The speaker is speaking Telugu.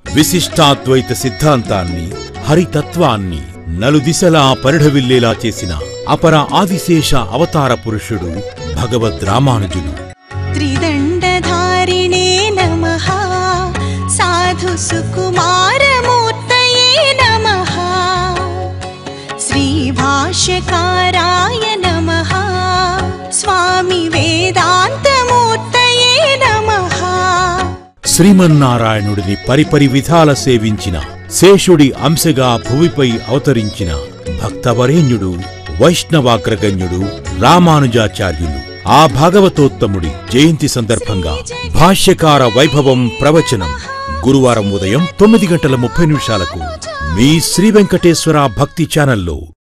విశిష్టాద్వైత సిద్ధాంతాన్ని హరితత్వాన్ని నలుదిశలా పరిఢవిల్లేలా చేసిన అపర ఆదిశేష అవతార పురుషుడు భగవద్ రామానుజులు त्रिदण्डधारिणे नमः साधु सुकुमारमूर्तये नमः श्रीभाष्यकाराय नमः स्वामि वेदान्तमूर्तये नमः శ్రీమన్నారాయణుడిని పరిపరి విధాల సేవించిన శేషుడి అంశగా భువిపై అవతరించిన భక్తవరేణ్యుడు వైష్ణవాగ్రగణ్యుడు రామానుజాచార్యులు ఆ భాగవతోత్తముడి జయంతి సందర్భంగా భాష్యకార వైభవం ప్రవచనం గురువారం ఉదయం తొమ్మిది గంటల ముప్పై నిమిషాలకు మీ శ్రీ వెంకటేశ్వర భక్తి ఛానల్లో